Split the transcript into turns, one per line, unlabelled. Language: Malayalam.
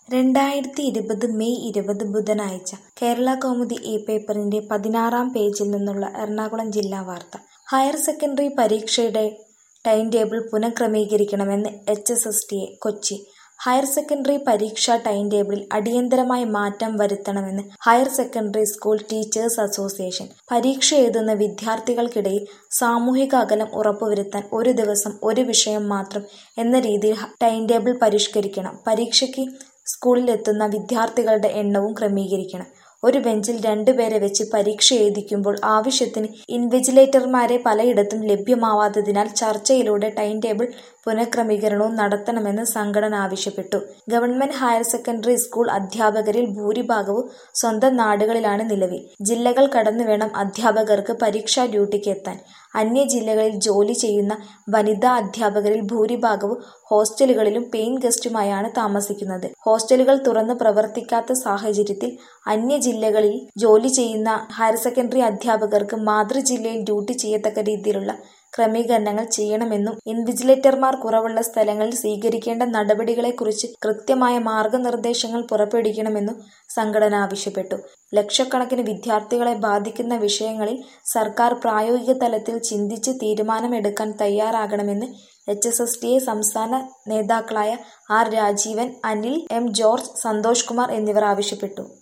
രണ്ടായിരത്തി ഇരുപത് മെയ് ഇരുപത് ബുധനാഴ്ച കേരളകൗമുദി ഈ പേപ്പറിന്റെ പതിനാറാം പേജിൽ നിന്നുള്ള എറണാകുളം ജില്ലാ വാർത്ത ഹയർ സെക്കൻഡറി പരീക്ഷയുടെ ടൈം ടേബിൾ പുനഃക്രമീകരിക്കണമെന്ന് H S S T A Kochi higher secondary പരീക്ഷാ ടൈം ടേബിളിൽ അടിയന്തരമായ മാറ്റം വരുത്തണമെന്ന് higher secondary school teachers association പരീക്ഷ എഴുതുന്ന വിദ്യാർത്ഥികൾക്കിടയിൽ സാമൂഹിക അകലം ഉറപ്പുവരുത്താൻ ഒരു ദിവസം ഒരു വിഷയം മാത്രം എന്ന രീതിയിൽ ടൈം ടേബിൾ പരിഷ്കരിക്കണം പരീക്ഷയ്ക്ക് സ്കൂളിലെത്തുന്ന വിദ്യാർത്ഥികളുടെ എണ്ണവും ക്രമീകരിക്കണം ഒരു ബെഞ്ചിൽ രണ്ടുപേരെ വെച്ച് പരീക്ഷ എഴുതിക്കുമ്പോൾ ആവശ്യത്തിന് ഇൻവിജിലേറ്റർമാരെ പലയിടത്തും ലഭ്യമാവാത്തതിനാൽ ചർച്ചയിലൂടെ ടൈം ടേബിൾ പുനഃക്രമീകരണവും നടത്തണമെന്ന് സംഘടന ആവശ്യപ്പെട്ടു ഗവൺമെന്റ് ഹയർ സെക്കൻഡറി സ്കൂൾ അധ്യാപകരിൽ ഭൂരിഭാഗവും സ്വന്തം നാടുകളിലാണ് നിലവിൽ ജില്ലകൾ കടന്നു വേണം അധ്യാപകർക്ക് പരീക്ഷാ ഡ്യൂട്ടിക്ക് എത്താൻ അന്യ ജില്ലകളിൽ ജോലി ചെയ്യുന്ന വനിതാ അധ്യാപകരിൽ ഭൂരിഭാഗവും ഹോസ്റ്റലുകളിലും പെയിൻ ഗസ്റ്റുമായാണ് താമസിക്കുന്നത് ഹോസ്റ്റലുകൾ തുറന്ന് പ്രവർത്തിക്കാത്ത സാഹചര്യത്തിൽ അന്യ ജില്ലകളിൽ ജോലി ചെയ്യുന്ന ഹയർ സെക്കൻഡറി അധ്യാപകർക്ക് മാതൃജില്ലയിൽ ഡ്യൂട്ടി ചെയ്യത്തക്ക രീതിയിലുള്ള ക്രമീകരണങ്ങൾ ചെയ്യണമെന്നും ഇൻവിജിലേറ്റർമാർ കുറവുള്ള സ്ഥലങ്ങളിൽ സ്വീകരിക്കേണ്ട നടപടികളെക്കുറിച്ച് കൃത്യമായ മാർഗനിർദ്ദേശങ്ങൾ പുറപ്പെടുവിക്കണമെന്നും സംഘടന ആവശ്യപ്പെട്ടു ലക്ഷക്കണക്കിന് വിദ്യാർത്ഥികളെ ബാധിക്കുന്ന വിഷയങ്ങളിൽ സർക്കാർ പ്രായോഗിക തലത്തിൽ ചിന്തിച്ച് തീരുമാനമെടുക്കാൻ തയ്യാറാകണമെന്ന് H S S T A സംസ്ഥാന നേതാക്കളായ ആർ രാജീവൻ അനിൽ എം ജോർജ് സന്തോഷ് കുമാർ എന്നിവർ ആവശ്യപ്പെട്ടു